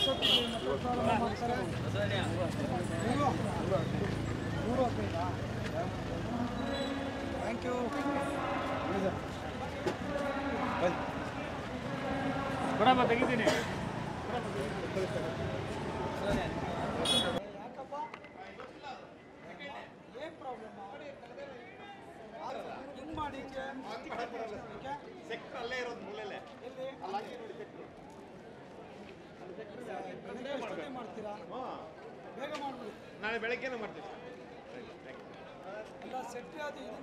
ವರ್ಷಕ್ಕೆ ಮತ್ತೆ ಪ್ರಾರಂಭ ಮಾಡ್ತಾರೆ ನೂರು ನೂರು ಹದಿನೈದಾ ಥ್ಯಾಂಕ್ ಯು ಕೊಡಮ್ಮ ತೆಗಿತೀನಿ ಯಾಕಪ್ಪ ಏನು ಪ್ರಾಬ್ಲಮ್ ಹೆಂಗ್ ಮಾಡಿ ಸೆಕ್ಟರ್ ಅಲ್ಲೇ ಇರೋದು ಮೂಲೆಯಲ್ಲೇ ಎಲ್ಲಿ ಬೆಳಗ್ಗೆ ಎಷ್ಟೊತ್ತಿಗೆ ಮಾಡ್ತೀರಾ ಬೇಗ ಮಾಡ್ಬಿಡಿ ನಾಳೆ ಬೆಳಗ್ಗೆನೇ ಮಾಡ್ತೀವಿ ಎಲ್ಲ ಸೆಟ್ ಅದು ಇದು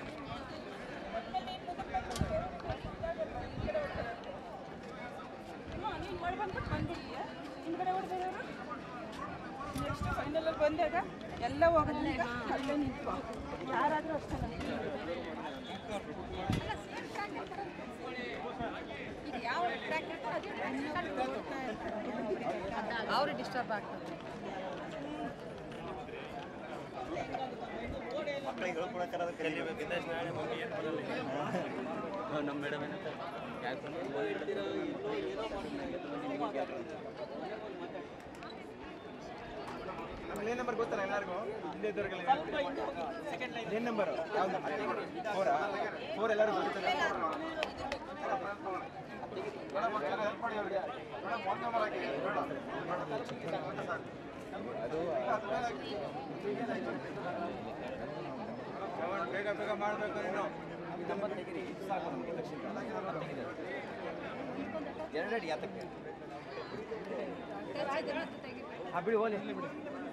ನೀನು ಮಾಡ್ಬಂದ್ಬಿಟ್ಟು ಬಂದಿದ್ದೀಯಾ ಹಿಂದ್ಗಡೆ ಹೊಡೆದಿರೋರು ನೆಕ್ಸ್ಟ್ ಫೈನಲಲ್ಲಿ ಬಂದಾಗ ಎಲ್ಲ ಹೋಗೋದು ಈಗ ಅಲ್ಲೇ ನಿಂತು ಯಾರಾದರೂ ಅಷ್ಟೇ ಅವರು ಡಿಸ್ಟರ್ಬ್ ಆಗ್ತದೆ ಮಕ್ಕಳಿಗೆ ಹೇಳ್ಕೊಡಕ್ಕಾದ್ರೆ ಕಲಿಬೇಕು ನಮ್ಮ ಮೇಡಮ್ ಏನಂತ ಆಮೇಲೆ ಏನ್ ನಂಬರ್ ಗೊತ್ತಲ್ಲ ಎಲ್ಲರಿಗೂ ಹಿಂದೆ ಇದ್ದವ್ರಿಗೆಲ್ಲ ಏನ್ ನಂಬರ್ ಯಾವ್ದು ಫೋರಾ ಫೋರ್ ಎಲ್ಲರೂ ಗೊತ್ತಿಲ್ಲ ಬೇಗ ಬೇಗ ಮಾಡಬೇಕು ನೀನು ಎರಡಡಿ ಯಾತಕ್ಕೆ ಹಾ ಬಿಡಿ ಹೋಲಿ ಬಿಡಿ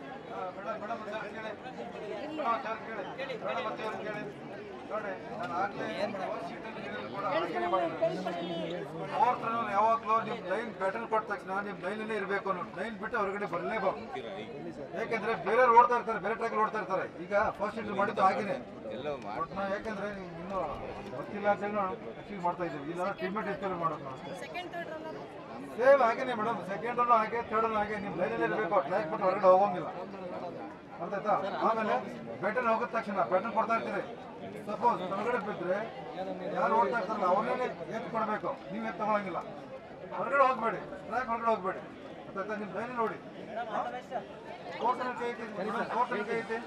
ಯಾವಾಗಲೂ ನಿಮ್ ಲೈನ್ ಪ್ಯಾಟರ್ನ್ ಕೊಟ್ಟ ತಕ್ಷಣ ನಿಮ್ ಲೈನ್ ಇರಬೇಕು ಲೈನ್ ಬಿಟ್ಟು ಹೊರಗಡೆ ಬರಲೇಬೇಕು ಯಾಕಂದ್ರೆ ಬೇರೆ ಓಡ್ತಾ ಇರ್ತಾರೆ ಬೇರೆ ಟ್ರ್ಯಾಕ್ ಓಡ್ತಾ ಇರ್ತಾರೆ ಈಗ ಫಸ್ಟ್ ಇಂಟರ್ ಮಾಡಿದ್ದು ಹಾಗೇನೆ ಬಟ್ ನಾವು ಯಾಕಂದ್ರೆ ನೀವು ಇನ್ನೂ ಗೊತ್ತಿಲ್ಲ ಅಂತ ಹೇಳಿ ಅಚೀವ್ ಮಾಡ್ತಾ ಇದ್ದೀವಿ ಇಲ್ಲ ಟ್ರೀಟ್ಮೆಂಟ್ ಎಷ್ಟು ಮಾಡೋದು ನಾವು ಸೇಮ್ ಹಾಗೇನೆ ಮೇಡಮ್ ಸೆಕೆಂಡ್ ಅನ್ನು ಹಾಗೆ ಥರ್ಡ್ ಅನ್ನು ಹಾಗೆ ನಿಮ್ ಲೈನ್ ಇರಬೇಕು ಟ್ರ್ಯಾಕ್ ಬಿಟ್ಟು ಹೊರಗಡೆ ಹೋಗಂಗಿಲ್ಲ ಅರ್ಥ ಆಯ್ತಾ ಆಮೇಲೆ ಬ್ಯಾಟನ್ ಹೋಗಿದ ತಕ್ಷಣ ಬ್ಯಾಟನ್ ಕೊಡ್ತಾ ಇರ್ತೀರಿ ಸಪೋಸ್ ಹೊರಗಡೆ ಬಿದ್ದರೆ ಯಾರು ಓಡ್ತಾ ಇರ್ತಾರಲ್ಲ ಅವ್ರನ್ನೇ ಎತ್ತು ಕೊಡಬೇಕು ನೀವು ಎತ್ತು ತಗೊಳಂಗಿಲ್ಲ ಹೊರಗಡೆ ಹೋಗ್ಬೇಡಿ ಟ್ರ್ಯಾಕ್ ಹೊರಗಡೆ ಹೋಗ್ಬೇಡಿ ಅರ್ಥ ಆಯ್ತಾ ನಿಮ್ಮ ಲೈನ್ ನೋಡಿ ಕೋರ್ಟ್ ಕೈ ಐತಿ ಕೋರ್ಟ್ ಕೈ ಐತಿ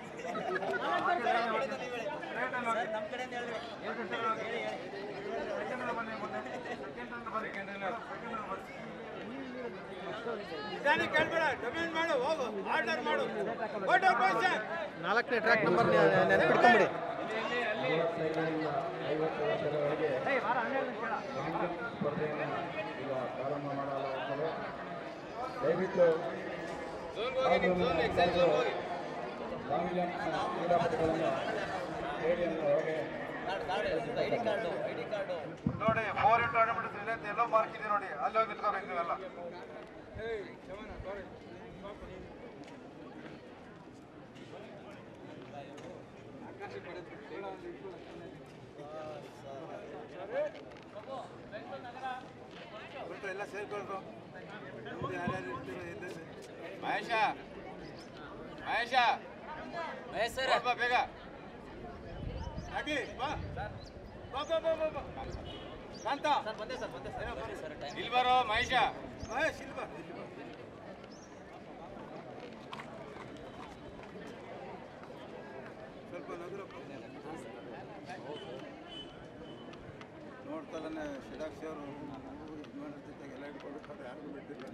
ನಾಲ್ಕನೇ ಟ್ರ್ಯಾಕ್ ನಂಬರ್ ನೆನಪಿಟ್ಕೊಂಬಿಡಿ ಸ್ಪರ್ಧೆಯನ್ನು ಈಗ ಪ್ರಾರಂಭ ಮಾಡಲಾಗುತ್ತದೆ ದಯವಿಟ್ಟು ಲಾಂಗ್ ಜಂಪ್ ಕ್ರೀಡಾಪಟುಗಳನ್ನು ಸ್ಟೇಡಿಯಂನ ಹೊರಗೆ ನೋಡಿ ಫೋರ್ ಇಂಟು ಹಂಡ್ರೆಡ್ ಮೀಟರ್ಸ್ ಇದೆ ಅಂತ ಎಲ್ಲೋ ಮಾರ್ಕ್ ಇದೆ ನೋಡಿ ಅಲ್ಲಿ ಹೋಗಿ ನಿಂತ್ಕೋಬೇಕು ನೀವೆಲ್ಲ ಎಲ್ಲ ಸೇರ್ಕೊಳ್ರು ಯಾರ್ಯಾರು ಇರ್ತೀರೋ ಎಲ್ಲಿ ಮಹೇಶ ಮಹೇಶ ಮಹೇಶ್ ಬಾ ಬೇಗ ಹಾಗೆ ಬಾ ಬಾ ಬಾ ಬಾ ಬಾ ಬಾ ಕಾಂತ ಇಲ್ಲಿ ಬರೋ ಮಹೇಶ ಮಹೇಶ್ ಇಲ್ಲಿ ಬಾ ಇಲ್ಲಿ ಬಾ. ಸ್ವಲ್ಪ ನಗರಪ್ಪ ನೋಡ್ತಲೇ ಶಿಡಾಕ್ಷಿ ಅವರು ಯಜಮಾನರ ಜೊತೆಗೆ ಎಲ್ಲ ಇಟ್ಕೊಳ್ಬೇಕಾದ್ರೆ ಯಾರಿಗೂ ಬಿಟ್ಟಿಲ್ಲ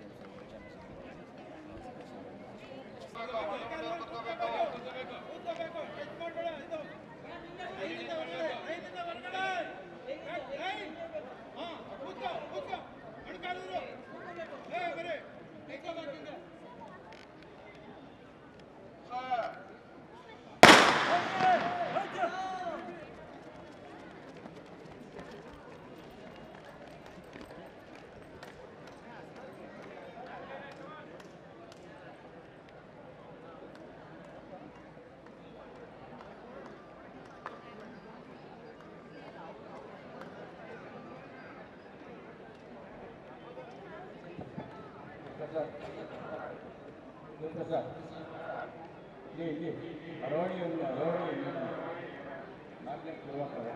ಇಲ್ಲಿ ಇಲ್ಲಿ ಅರವಣಿಯನ್ನು ಅರವಣಿಯನ್ನು ನಾಲ್ಕನೇ ಕೊಡುವಂಥದ್ದು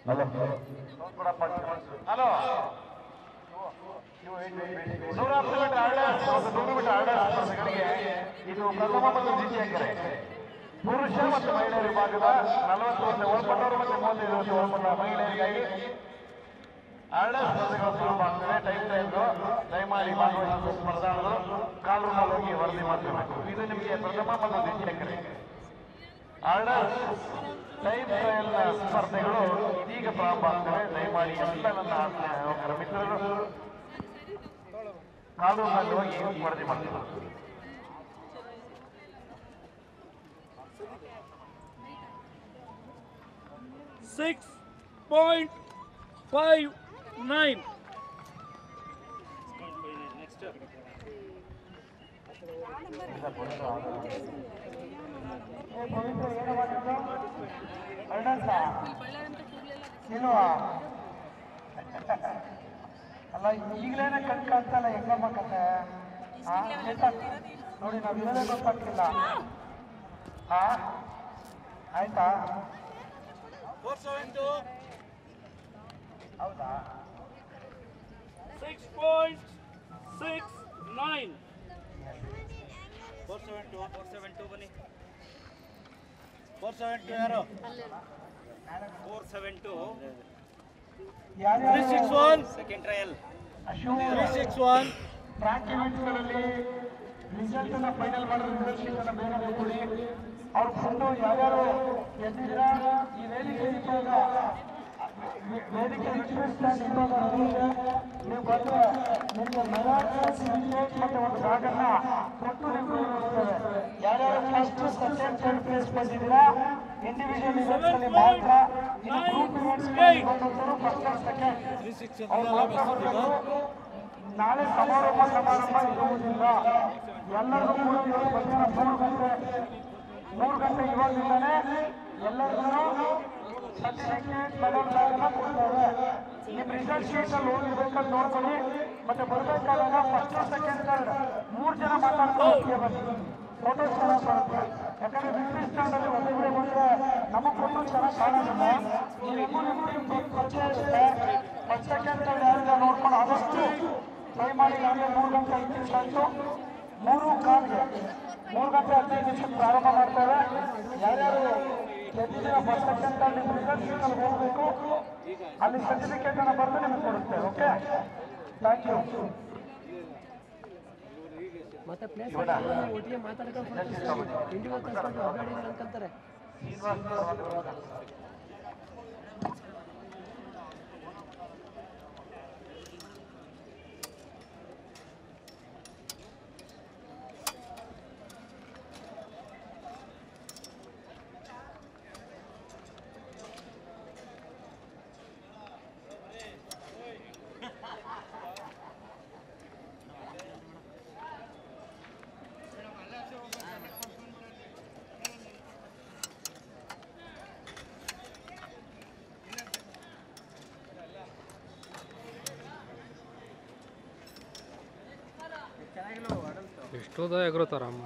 ಹಲೋ ನೂರ ಹತ್ತು ಮೀಟರ್ ಹಳ್ಳ ಮತ್ತು ನೂರು ಮೀಟರ್ ಹಳ್ಳ ಸ್ಪರ್ಧೆಗಳಿಗೆ ಇದು ಪ್ರಥಮ ಮತ್ತು ದ್ವಿತೀಯ ಕರೆ ಪುರುಷ ಮತ್ತು ಮಹಿಳೆಯರ ವಿಭಾಗದ ನಲವತ್ತು ವರ್ಷ ಒಳಪಟ್ಟವರು ಮತ್ತು ಮೂವತ್ತೈದು ವರ್ಷ ಒಳಪಟ್ಟ ಮಹಿಳೆಯರಿಗಾಗಿ ಹಳ್ಳ ಸ್ಪರ್ಧೆಗಳು ಪ್ರಾರಂಭ ಆಗ್ತವೆ ಟೈಮ್ ಟೈಮ್ ದಯಮಾಡಿ ಭಾಗವಹಿಸುವ ಸ್ಪರ್ಧಾಳುಗಳು ಕಾಲು ಹೋಗಿ ವರದಿ ಮಾಡಬೇಕು ಇದು ನಿಮಗೆ ಪ್ರಥಮ ಮತ್ತು ದ್ವಿತೀಯ ಕರೆ ಹಳ್ಳ ಟೈಮ್ ಟ್ರಯಲ್ ಸ್ಪರ್ಧೆಗಳು ಇದೀಗ ಪ್ರಾರಂಭ ಆಗ್ತವೆ ದಯಮಾಡಿ ಎಲ್ಲ ನನ್ನ ಆತ್ಮೀಯ ಮಿತ್ರರು ಕಾನೂನಲ್ಲಿ ಹೋಗಿ ವರದಿ ಮಾಡ್ತಾರೆ Six point five nine. ಇಲ್ವಾ ಅಲ್ಲ ಈಗಲೇನೆ ಕಣ್ ಕಾಣ್ತಲ್ಲ ಹೆಂಗಮ್ಮ ಕತೆ ಆ, ಆಯ್ತಾ? ನೋಡಿ ನಾವು ಇರೋದೇ ಗೊತ್ತಾಗ್ತಿಲ್ಲ ಹಾ ಆಯ್ತಾ ಹೌದಾ Six point six nine. Four seven two. Four seven two ಬನ್ನಿ. Four seven two ಯಾರು? Four seven two. ಯಾರ್ಯಾರು Three six one. Second trial. Three six one. Track ಇವೆಂಟ್ಗಳಲ್ಲಿ ರಿಸಲ್ಟ್ ಅನ್ನ ಫೈನಲ್ ಮಾಡಿದ್ರೆ ರಿಸಲ್ಟ್ ಶೀಟ್ ಅನ್ನ ಬೇಗ ಕೊಡಿ ಅವ್ರ ಬಂದು ಯಾರ್ಯಾರು ಎದ್ದಿದ್ದೀರಾ ಈ ವೇದಿಕೆ ಇದ್ದಾಗ ವೇ- ವೇದಿಕೆ ರಿಕ್ವೆಸ್ಟ್ ಇದ್ದಾಗ ನಡೆಯುತ್ತೆ. ನೀವು ಬಂದ್ರೆ ನಿಮಗೆ ಮೆರಾಕ್ಸ್ ವಿಕೆಟ್ ಮತ್ತೆ ಒಂದು ಬ್ಯಾಗನ್ನ ಕೊಟ್ಟು ನಿಮ್ಗೆ ಕೊಡ್ತೇವೆ ಯಾರ್ಯಾರು ಫಸ್ಟ್ ಸೆಕೆಂಡ್ ಥರ್ಡ್ ಪ್ಲೇಸ್ ಬಂದಿದ್ದೀರಾ ಇಂಡಿವಿಜುವಲ್ ಇವೆಂಟ್ಸ್ ಅಲ್ಲಿ ಮಾತ್ರ ಇನ್ನು ಗ್ರೂಪ್ ಇವೆಂಟ್ಸ್ ಬಂದಂತರು ಫಸ್ಟ್ ಸೆಕೆಂಡ್ ಅವ್ರು ಮಾತ್ರ ಬರ್ಬೇಕು. ನಾಳೆ ಸಮಾರೋಪ ಸಮಾರಂಭ ಇರುವುದಿಲ್ಲ ಎಲ್ಲರಿಗೂ ಕೂಡ ಇವತ್ತು ಮಧ್ಯಾಹ್ನ ಮೂರು ಗಂಟೆ ಮೂರು ಗಂಟೆ ಇವಾಗಿಂದಾನೆ ಎಲ್ಲರಿಗೂ ಸರ್ಟಿಫಿಕೇಟ್ ಮೆಡಲ್ ಬ್ಯಾಗನ್ನ ಕೊಡ್ತಾರೆ ನಿಮ್ಮ ರಿಸಲ್ಟ್ ಶೀಟ್ ಅಲ್ಲಿ ಹೋಗಿರ್ಬೇಕಂತ ನೋಡ್ಕೊಳ್ಳಿ ಮತ್ತೆ ಬರ್ಬೇಕಾದಾಗ ಫಸ್ಟ್ ಸೆಕೆಂಡ್ ಥರ್ಡ್ ಮೂರು ಜನ ಮಾತಾಡ್ಕೊಂಡು ಬನ್ನಿ ಫೋಟೋ ಚೆನ್ನಾಗಿ ಬರುತ್ತೆ ಯಾಕಂದ್ರೆ ವಿಕ್ಟ್ರಿ ಸ್ಟ್ಯಾಂಡ್ ಅಲ್ಲಿ ಒಂದೊಬ್ಬರೇ ಬಂದ್ರೆ ನಮಗೆ ಫೋಟೋ ಚೆನ್ನಾಗಿ ಕಾಣೋದಿಲ್ಲ ನಿಮಗೂ ನಿಮ್ಮ ಟೀಮ್ ಪರಿಚಯ ಇರುತ್ತೆ ಫಸ್ಟ್ ಸೆಕೆಂಡ್ ಥರ್ಡ್ ಯಾರಿಂದ ನೋಡ್ಕೊಂಡು ಆದಷ್ಟು ಟ್ರೈ ಮಾಡಿ ನಮಗೆ ಮೂರು ಗಂಟೆ ಐದು ನಿಮಿಷ ಆಯಿತು ಮೂರು ಕಾಲ್ಗೆ ಮೂರು ಗಂಟೆ ಹದಿನೈದು ನಿಮಿಷಕ್ಕೆ ಪ್ರಾರಂಭ ಮಾಡ್ತೇವೆ ಯಾರ್ಯಾರು ಗೆದ್ದಿದ್ದೀರ ಫಸ್ಟ್ ಸೆಕೆಂಡ್ ಥರ್ಡ್ ನಿಮ್ಮ ರಿಸಲ್ಟ್ ಶೀಟಲ್ಲಿ ಹೋಗಬೇಕು ಅಲ್ಲಿ ಸರ್ಟಿಫಿಕೇಟ್ ಅನ್ನು ಬರೆದು ನಿಮಗೆ ಕೊಡುತ್ತೆ ಓಕೆ ಥ್ಯಾಂಕ್ ಯು ಮತ್ತೆ ಪ್ಲೇಸ್ ಒಟ್ಟಿಗೆ ಮಾತಾಡ್ಕೊಂಡು ಇಂಡಿವಿಜುವಲ್ ಕಲ್ಸ್ಕೊಂಡು ಅಡ್ಡಾಡಿದ್ರು ಅನ್ಕೊಂತಾರೆ ಎಷ್ಟೋದ ಎಗ್ರೋತಾರಮ್ಮ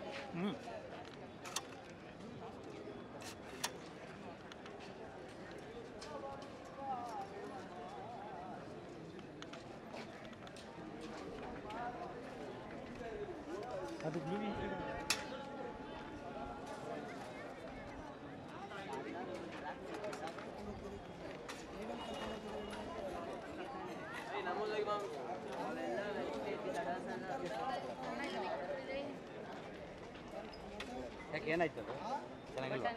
ಯಾಕೆ ಏನಾಯ್ತು ಅದು ಚೆನ್ನಾಗಿಲ್ವಾ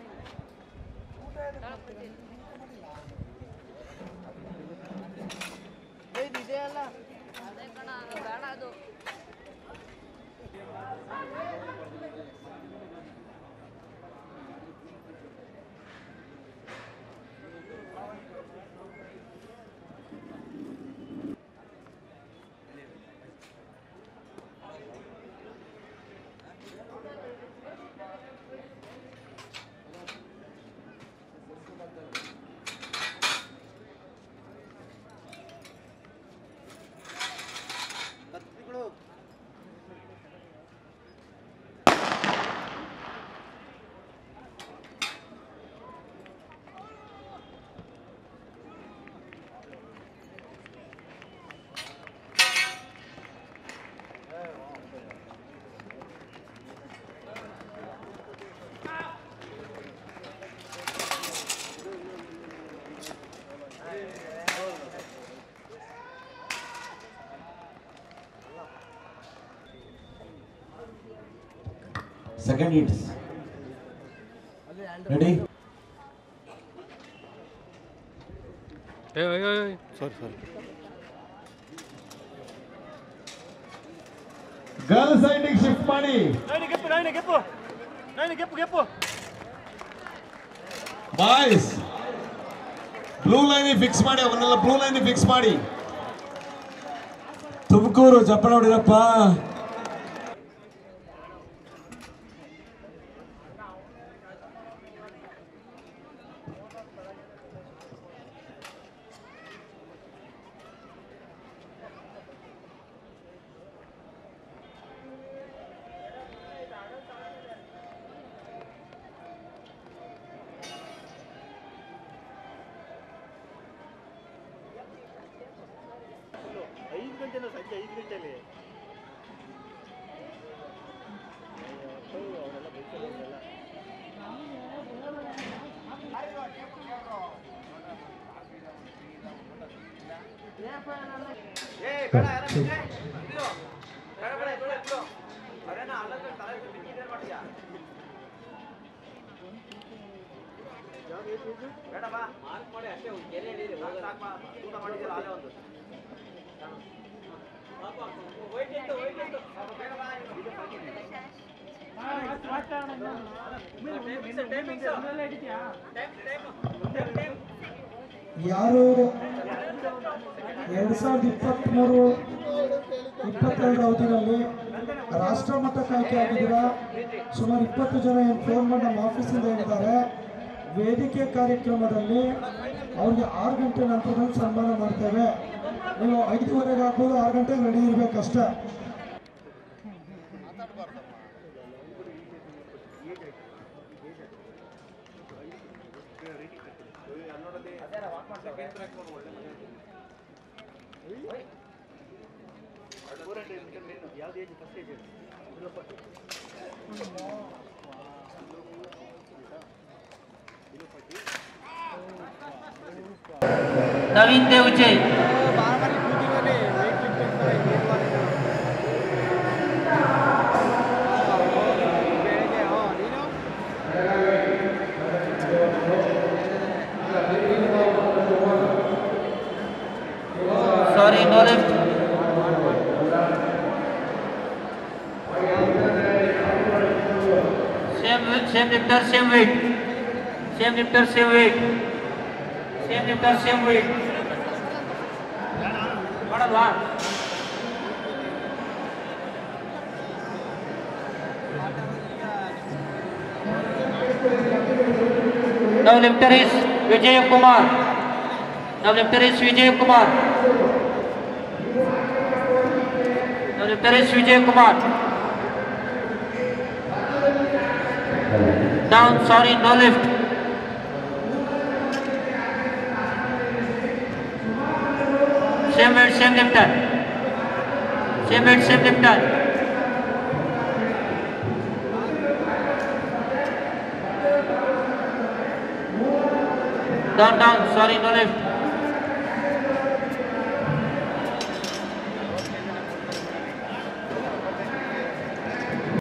ಅದೇ ಕಣ ಬೇಡ ಅದು Thank Second hits. Ready? Girl ಸೈಡಿಗೆ ಶಿಫ್ಟ್ ಮಾಡಿ nine gap nine gap nine gap gap boys blue line fix ಮಾಡಿ ಅವನ್ನೆಲ್ಲ ಬ್ಲೂ ಲೈನ್ ಫಿಕ್ಸ್ ಮಾಡಿ ತುಮಕೂರು ಚಪ್ಪಳ ಹೊಡಿರಪ್ಪ ಐದು ಗಂಟೆನ ಸಂಜೆ ಐದು ಗಂಟೆಲಿ ಅವರೆಲ್ಲ ಬೈಸಲ್ಲ ಯಾರು ಎರಡು ಸಾವಿರದ ಇಪ್ಪತ್ತ್ಮೂರು ಇಪ್ಪತ್ತೆರಡರ ಅವಧಿಯಲ್ಲಿ ರಾಷ್ಟ್ರ ಮಟ್ಟಕ್ಕೆ ಆಯ್ಕೆ ಆಗಿದ್ದೀರಾ ಸುಮಾರು ಇಪ್ಪತ್ತು ಜನ ಏನು ಫೋನ್ ಮಾಡಿ ನಮ್ಮ ಆಫೀಸಿಂದ ಹೇಳಿದ್ದಾರೆ ವೇದಿಕೆ ಕಾರ್ಯಕ್ರಮದಲ್ಲಿ ಅವ್ರಿಗೆ ಆರು ಗಂಟೆ ನಂತರದಲ್ಲಿ ಸನ್ಮಾನ ಮಾಡ್ತೇವೆ ನೀವು ಐದುವರೆಗೆ ಆಗ್ಬೋದು ಆರು ಗಂಟೆಗೆ ರೆಡಿ ಇರಬೇಕಷ್ಟೇ ನವೀನ್ ದೇವಚೆ sorry no left same same lifter same weight same lifter same weight same lifter same weight ಮಾಡಲ್ಲ Now lifter is Vijay Kumar. Now lifter is Vijay Kumar. Now lifter is Vijay Kumar. Down, sorry, no lift. Same weight, same lifter. Same weight, same lifter. Down, down, sorry, no lift.